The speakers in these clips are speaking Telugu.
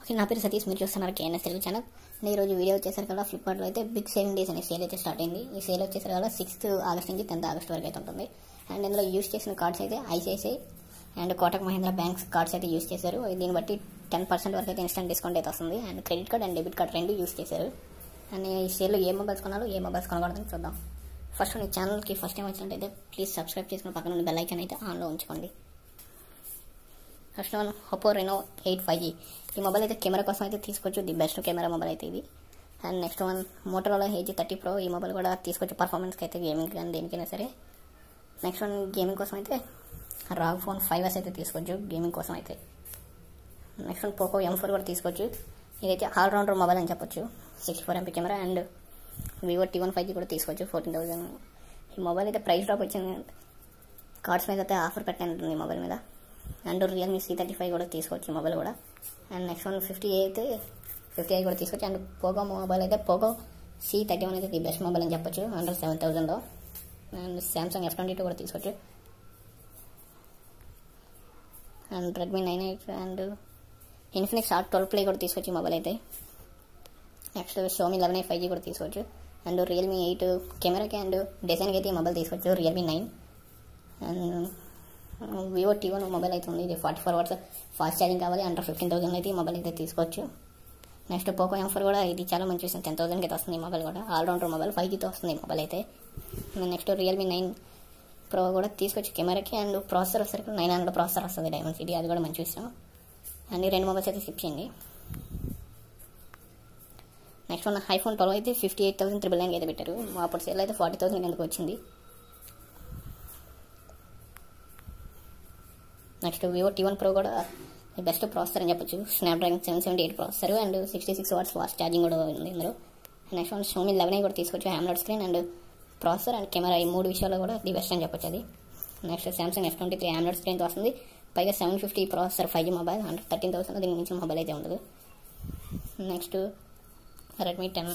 నా పేరు సతీష్ మీరు చూస్తున్నారు కేఎన్ఎస్ తెలుగు ఛానల్ నేను ఈరోజు వీడియో వచ్చేసరికి కదా ఫ్లిప్కార్ట్లో అయితే బిగ్ సేవింగ్ డేస్ అనే సేల్ అయితే స్టార్ట్ అయింది ఈ సేల్ వచ్చేసరికి కదా సిక్స్త్ ఆగస్ట్ నుంచి టెన్త్ ఆగస్ట్ వరకు అయితే ఉంటుంది అండ్ ఇందులో యూస్ చేసిన కార్డ్స్ అయితే ICICI and Kotak Mahindra banks cards అయితే యూస్ చేశారు దీన్ని బట్టి టెన్ పర్సెంట్ వరకు అయితే ఇన్స్టెంట్ డిస్కౌంట్ అయితే వస్తుంది and credit card and debit card రెండు యూస్ చేశారు అండ్ ఈ సేల్లో ఏ మొబైల్స్ కొనాలో ఏ మొబైల్స్ కొనకూడదని చూద్దాం ఫస్ట్ ఈ ఛానల్కి ఫస్ట్ టైం వచ్చినట్టయితే ప్లీజ్ సబ్స్క్రైబ్ చేసుకున్న పక్కన ఉన్న బెల్ ఐకాన్ అయితే ఆన్లో ఉంచుకోండి first one Oppo Reno eight five G ఈ మొబైల్ అయితే కెమెరా కోసం అయితే తీసుకోవచ్చు ది బెస్ట్ కెమెరా మొబైల్ అయితే ఇది and next one Motorola H thirty pro ఈ మొబైల్ కూడా తీసుకోవచ్చు పర్ఫార్మెన్స్కి అయితే గేమింగ్ కానీ దేనికైనా సరే నెక్స్ట్ వన్ గేమింగ్ కోసం అయితే రాగ్ ఫోన్ ఫైవ్ ఎస్ అయితే తీసుకోవచ్చు గేమింగ్ కోసం అయితే next one Poco M four కూడా తీసుకోవచ్చు ఇదైతే ఆల్రౌండర్ మొబైల్ అని చెప్పొచ్చు sixty four MP camera and Vivo T one five G కూడా తీసుకోవచ్చు ఫోర్టీన్ థౌసండ్ ఈ మొబైల్ అయితే ప్రైస్ డ్రాప్ వచ్చింది కార్డ్స్ మీద అయితే ఆఫర్ పెట్టాను ఈ మొబైల్ మీద and Realme C thirty five కూడా తీసుకోవచ్చు ఈ మొబైల్ కూడా అండ్ నెక్స్ట్ వన్ ఫిఫ్టీ అయితే ఫిఫ్టీ ఐ కూడా తీసుకోవచ్చు అండ్ పోకో మొబైల్ అయితే పోకో సి థర్టీ వన్ అయితే ది బెస్ట్ మొబైల్ అని చెప్పొచ్చు అండర్ సెవెన్ థౌసండ్లో and Samsung F twenty two కూడా తీసుకోవచ్చు and Redmi nine eight and Infinix R twelve play కూడా తీసుకోవచ్చు ఈ మొబైల్ అయితే next Xiaomi eleven I five G కూడా తీసుకోవచ్చు అండ్ రియల్మీ ఎయిట్ కెమెరాకి అండ్ డిజైన్కి అయితే ఈ మొబైల్ తీసుకోవచ్చు Realme nine and Vivo T one mobile అయితే ఉంది ఇది forty four hours fast charging కావాలి అండర్ ఫిఫ్టీన్ థౌసండ్ అయితే ఈ మొబైల్ అయితే తీసుకోవచ్చు నెక్స్ట్ పోకో ఎం ఫోర్ కూడా ఇది చాలా మంచి విషయం టెన్ థౌసండ్కి అయితే వస్తుంది ఈ మొబైల్ కూడా ఆల్రౌండర్ మొబైల్ ఫైవ్ జీతో వస్తుంది ఈ మొబైల్ అయితే నెక్స్ట్ రియల్మీ నైన్ ప్రో కూడా తీసుకోవచ్చు కెమెరాకి అండ్ ప్రాసెసర్ వచ్చేసరికి నైన్ హండ్రెడ్ ప్రాసెసర్ వస్తుంది డైమండ్ సిటీ అది కూడా మంచి విషయం అండ్ ఈ రెండు మొబైల్స్ అయితే షిప్ చేయండి నెక్స్ట్ ఉన్న ఐఫోన్ ట్వెల్వ్ అయితే ఫిఫ్టీ ఎయిట్ థౌసండ్ త్రిబుల్ నైన్కి అయితే పెట్టారు అప్పుడు సేల్ అయితే ఫార్టీ థౌసండ్ ఎందుకు వచ్చింది next Vivo T one pro కూడా బెస్ట్ ప్రాసెసర్ అని చెప్పొచ్చు Snapdragon seven seventy eight processor and sixty six watts fast charging కూడా ఉంది ఇందులో నెక్స్ట్ వన్ షోమీ లెవెన్ కూడా తీసుకోవచ్చు AMOLED screen and processor and camera ఈ మూడు విషయాల్లో కూడా ది బెస్ట్ అని చెప్పొచ్చు అది next Samsung F twenty three AMOLED స్క్రీన్తో వస్తుంది పైగా seven fifty processor five G mobile and thirteen thousand దీనికి మించిన మొబైల్ అయితే ఉండదు next Redmi ten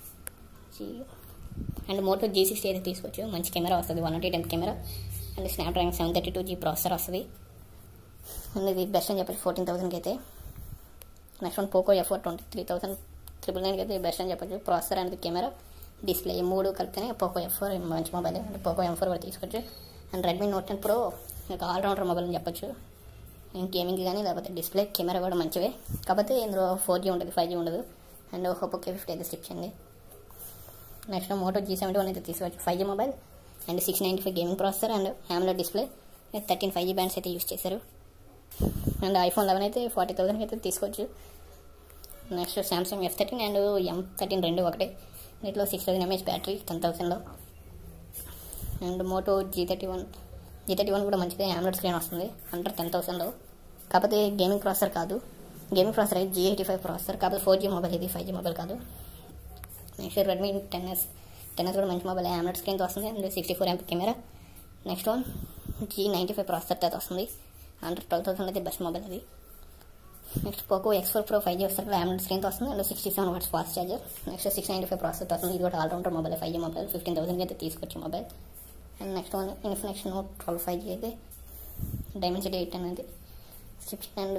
and Moto G sixty అయితే తీసుకోవచ్చు మంచి కెమెరా వస్తుంది one nought eight MP camera and Snapdragon seven thirty two G processor వస్తుంది అండ్ ఇది బెస్ట్ అని చెప్పచ్చు ఫోర్టీన్ థౌసండ్కి అయితే next one Poco F twenty three thousand triple నైన్కి అయితే బెస్ట్ అని చెప్పచ్చు ప్రాసెసర్ అండ్ కెమెరా డిస్ప్లే ఈ మూడు కలిపితేనే పోకో ఎఫ్ ఫోర్ మంచి mobile and Poco M four కూడా తీసుకోవచ్చు and Redmi Note ten pro ఒక ఆల్రౌండర్ మొబైల్ అని చెప్పొచ్చు గేమింగ్ కానీ లేకపోతే డిస్ప్లే కెమెరా కూడా మంచివే కాకపోతే ఇందులో ఫోర్ జీ ఉంటుంది ఫైవ్ జీ ఉండదు అండ్ ఒప్పో కే ఫిఫ్టీ అయితే స్టిప్ చేయండి next Moto G seventy one అయితే తీసుకోవచ్చు five G mobile and six ninety five gaming processor and AMOLED display thirteen five G bands అయితే యూస్ చేశారు అండ్ ఐఫోన్ లెవెన్ అయితే ఫార్టీ థౌసండ్కి అయితే తీసుకోవచ్చు next Samsung F thirteen and M thirteen రెండు ఒకటే దీంట్లో six thousand mAh battery ten థౌసండ్లో and Moto G thirty one G thirty one కూడా మంచిగా హ్యామ్లెట్ స్క్రీన్ వస్తుంది అండర్ టెన్ థౌసండ్లో కాకపోతే గేమింగ్ ప్రాసెసర్ కాదు గేమింగ్ ప్రాసెసర్ అయితే జీ ఎయిటీ ఫైవ్ ప్రాసెసర్ కాకపోతే ఫోర్ జీ మొబైల్ ఇది ఫైవ్ జీ మొబైల్ కాదు next Redmi ten S ten S కూడా మంచి మొబైల్ హ్యామ్లెట్ స్క్రీన్తో వస్తుంది and sixty four MP camera next one G ninety five ప్రాసెసర్తో అయితే వస్తుంది అండర్ ట్వెల్వ్ థౌసండ్ అయితే బెస్ట్ మొబైల్ అది next Poco X four pro five G వస్తారు హ్యామ్లెట్ స్క్రీన్తో వస్తుంది and sixty seven watts fast charger next six ninety five ప్రాసెసర్తో వస్తుంది ఇది కూడా allrounder mobile five G mobile fifteen థౌసండ్కి అయితే తీసుకొచ్చి mobile and next one Infinix note twelve five G అయితే డైమండ్ సిటీ ఎయిట్ అనేది sixty and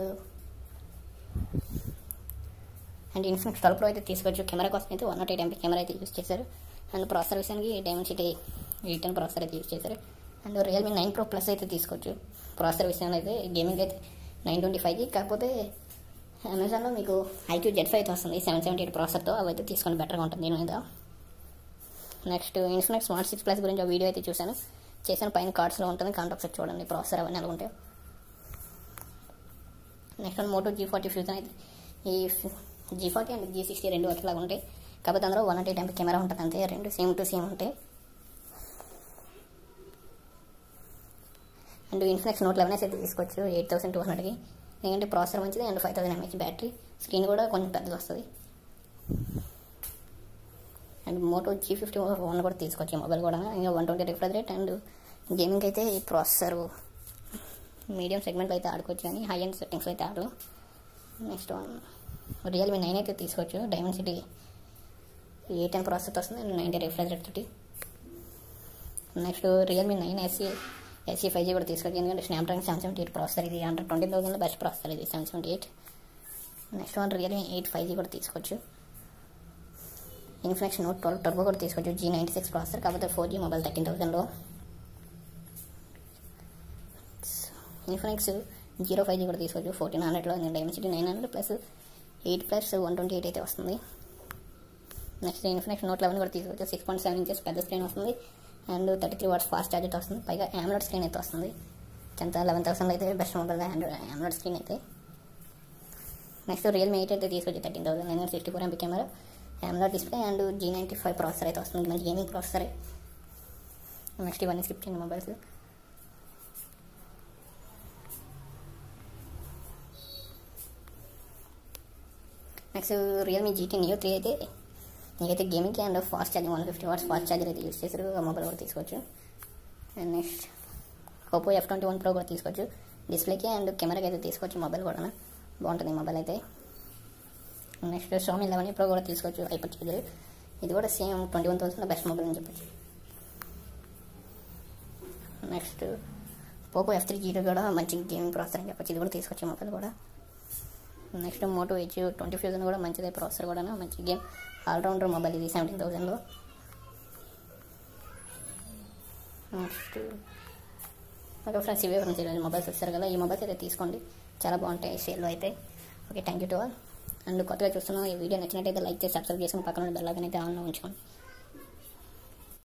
and Infinix twelve pro అయితే తీసుకోవచ్చు కెమెరా కోసం అయితే one nought eight MP camera అయితే యూస్ చేశారు అండ్ ప్రాసెసర్ విషయానికి diamond city eight ten processor అయితే యూస్ చేశారు and Realme nine pro plus అయితే తీసుకోవచ్చు ప్రాసెసర్ విషయంలో అయితే గేమింగ్ అయితే నైన్ ట్వంటీ ఫైవ్ జీ కాకపోతే అమెజాన్లో మీకు ఐక్యూ జెడ్ ఫైవ్ అయితే వస్తుంది సెవెన్ సెవెంటీ ఎయిట్ ప్రాసెసర్తో అవి అయితే తీసుకొని బెటర్గా ఉంటుంది దీని మీద next Infinix smart six plus గురించి ఒక వీడియో అయితే చూశాను చేశాను పైన కార్డ్స్లో ఉంటుంది కాంటాక్ట్ ఒకసారి చూడండి ప్రాసెసర్ అవన్నీ ఎలా ఉంటాయి next one Moto G forty fusion అయితే ఈ G forty and G sixty రెండు ఒకేలాగా ఉంటాయి కాకపోతే అందులో one nought eight MP camera ఉంటుంది అంతే రెండు సేమ్ టు సేమ్ ఉంటాయి అండ్ ఇన్ఫినిక్స్ నోట్ లెవెన్ అయితే తీసుకోవచ్చు ఎయిట్ థౌసండ్ టూ హండ్రెడ్కి ఎందుకంటే ప్రాసెసర్ మంచిది and five thousand mAh battery screen కూడా కొంచెం పెద్దది వస్తుంది and Moto G fifty one కూడా తీసుకోవచ్చు మొబైల్ కూడా ఇంకా one twenty refresh rate and gaming అయితే ఈ ప్రాసెసర్ మీడియం సెగ్మెంట్లో అయితే ఆడుకోవచ్చు కానీ హై ఎండ్ సెట్టింగ్స్లో అయితే ఆడు నెక్స్ట్ వన్ రియల్మీ నైన్ అయితే తీసుకోవచ్చు diamond city A ten processor వస్తుంది అండ్ నైంటీ రిఫ్రెష్ రేట్ తోటి next Realme nine SC SC five G కూడా తీసుకోవచ్చు ఎందుకంటే Snapdragon seven seventy eight processor ఇది హండ్రెడ్ ట్వంటీ థౌసండ్లో బెస్ట్ ప్రాసెసర్ ఇది seven seventy eight next one Realme eight five G కూడా తీసుకోవచ్చు ఇన్ఫినిక్స్ నోట్ ట్వెల్వ్ టర్బో కూడా తీసుకోవచ్చు జీ నైంటీ సిక్స్ ప్రాసెసర్ కాకపోతే ఫోర్ జీ మొబైల్ థర్టీన్ థౌసండ్లో ఇన్ఫినిక్స్ జీరో ఫైవ్ జీ కూడా తీసుకోవచ్చు ఫోర్టీన్ హండ్రెడ్లో Dimensity nine hundred plus eight plus one twenty eight అయితే వస్తుంది నెక్స్ట్ ఇన్ఫినిక్స్ నోట్ లెవెన్ కూడా తీసుకోవచ్చు సిక్స్ పాయింట్ సెవెన్ ఇంచెస్ పెద్ద స్క్రీన్ వస్తుంది and thirty three watts fast charger వస్తుంది పైగా ఆమ్లోడ్ స్క్రీన్ అయితే వస్తుంది ఎంత లెవెన్ థౌసండ్ అయితే best mobile hundred AMOLED screen అయితే నెక్స్ట్ రియల్మీ ఎయిట్ అయితే తీసుకొచ్చి thirteen thousand nine sixty four MP camera AMOLED display and G ninety five processor అయితే వస్తుంది మంచి గేమింగ్ ప్రాసెసర్ నెక్స్ట్ ఇవన్నీ స్కిప్ చేయండి mobiles next Realme GT Neo three అయితే నీకైతే గేమింగ్కి and fast charging one fifty watts fast charger అయితే యూస్ చేశారు ఆ మొబైల్ కూడా తీసుకోవచ్చు and next Oppo F twenty one pro కూడా తీసుకోవచ్చు డిస్ప్లేకి అండ్ కెమెరాకి అయితే తీసుకోవచ్చు మొబైల్ కూడా బాగుంటుంది ఈ మొబైల్ అయితే నెక్స్ట్ షోమీ లెవెన్ ప్రో కూడా తీసుకోవచ్చు హైపర్ చార్జర్ ఇది కూడా same twenty one thousand best mobile అని చెప్పచ్చు next Poco F three zero కూడా మంచి గేమింగ్ ప్రాసెసర్ అని చెప్పచ్చు ఇది కూడా తీసుకోవచ్చు మొబైల్ కూడా next Moto H twenty fusion కూడా మంచిదే ప్రాసెసర్ కూడా మంచి గేమ్ ఆల్రౌండర్ మొబైల్ ఇది సెవెంటీన్ థౌసండ్లో నెక్స్ట్ ఓకే ఫ్రెండ్స్ ఇవే ఫ్రెండ్స్ ఈరోజు మొబైల్స్ వచ్చారు కదా ఈ మొబైల్స్ అయితే తీసుకోండి చాలా బాగుంటాయి సేల్లో అయితే okay thank you to all and కొత్తగా చూస్తున్నాం ఈ వీడియో నచ్చినట్టయితే లైక్ చేసి సబ్స్క్రైబ్ చేసుకుని పక్కన బెల్ ఐకాన్ అయితే ఆన్లో ఉంచుకోండి